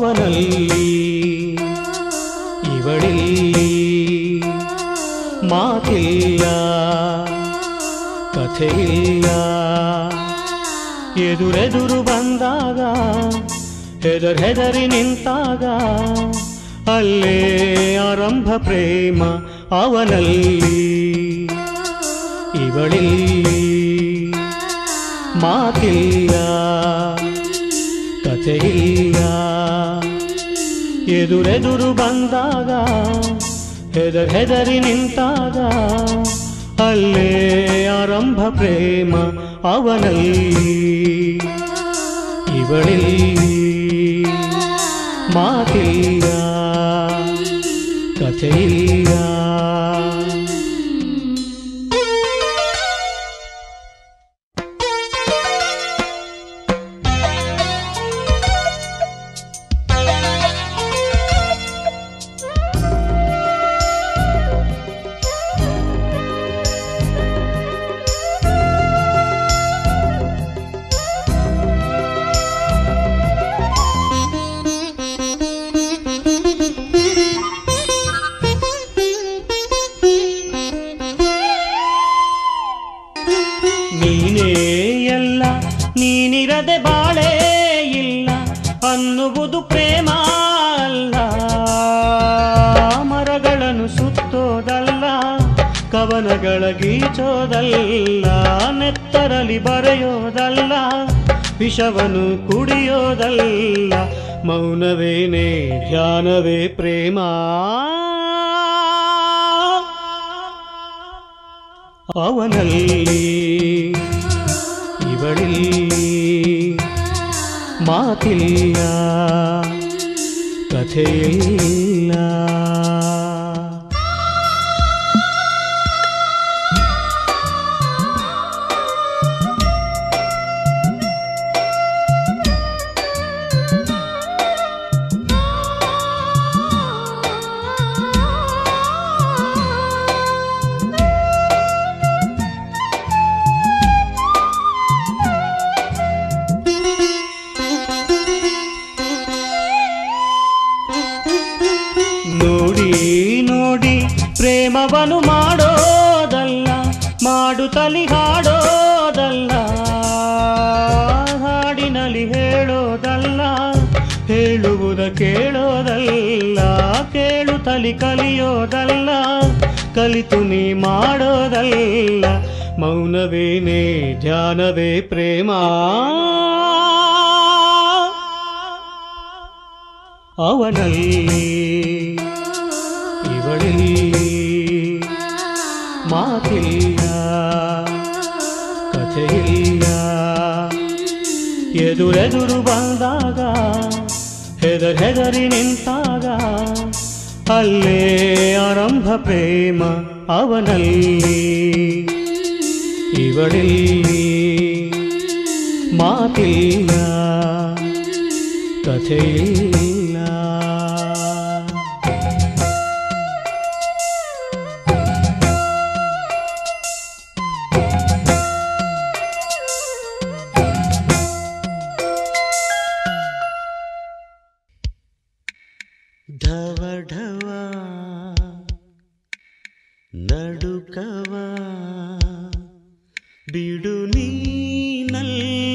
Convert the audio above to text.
ಅವನಲ್ಲಿ ಇವಳಿಲ್ಲಿ ಮಾತಿಲ್ಲ ಕಥೆಯಿಲ್ಲ ಎದುರೆದುರು ಬಂದಾಗ ಹೆದರ್ ಹೆದರಿ ನಿಂತಾಗ ಅಲ್ಲೇ ಆರಂಭ ಪ್ರೇಮ ಅವನಲ್ಲಿ ಇವಳಿಲ್ಲಿ ಮಾತಿಲ್ಲ ಕಥೆಯಿಲ್ಲ ಎದುರೆದುರು ಬಂದಾಗ ಹೆದರ್ ಹೆದರಿ ನಿಂತಾಗ ಅಲ್ಲೇ ಆರಂಭ ಪ್ರೇಮ ಅವನಲ್ಲಿ ಇವಳಿಲ್ಲಿ ಮಾತಿಲ್ಲ ಕಥೆಯಿಲ್ಲ ನೀನೇ ಎಲ್ಲ ನೀನಿರದೆ ಬಾಳೇ ಇಲ್ಲ ಅನ್ನುವುದು ಪ್ರೇಮ ಅಲ್ಲ ಮರಗಳನ್ನು ಸುತ್ತೋದಲ್ಲ ಕವನಗಳ ಗೀಚೋದಲ್ಲ ನೆತ್ತರಲಿ ಬರೆಯೋದಲ್ಲ ವಿಷವನ್ನು ಕುಡಿಯೋದಲ್ಲ ಮೌನವೇನೇ ಧ್ಯಾನವೇ ಪ್ರೇಮ ಅವನಲ್ಲಿ ಇವಳಿಲ್ಲಿ ಮಾತಿಲ್ಲ ಕಥೆಯಿಲ್ಲ ನೋಡಿ ನೋಡಿ ಪ್ರೇಮವನು ಮಾಡೋದಲ್ಲ ಮಾಡುತ್ತಲಿ ಹಾಡೋದಲ್ಲ ಹಾಡಿನಲ್ಲಿ ಹೇಳೋದಲ್ಲ ಹೇಳುವುದ ಕೇಳೋದಲ್ಲ ಕೇಳುತ್ತಲಿ ಕಲಿಯೋದಲ್ಲ ಕಲಿತು ನೀ ಮಾಡೋದಲ್ಲ ಮೌನವೇನೇ ಧ್ಯಾನವೇ ಪ್ರೇಮ ಅವನಲ್ಲಿ ಇವಳಿಲ್ಲಿ ಮಾತಿಲ್ಲ ಕಥೆಯಿಲ್ಲ ಎದುರೆದುರು ಬಂದಾಗ ಹೆದರ್ ಹೆದರಿ ನಿಂತಾಗ ಅಲ್ಲೇ ಆರಂಭ ಪ್ರೇಮ ಅವನಲ್ಲಿ ಇವಳಿಲ್ಲಿ ಮಾತಿಲ್ಲ ಕಥೆಯಿಲ್ಲ ಢವ ಢವ ನಡುಕವ ಬಿಡು ನೀನಲ್ಲ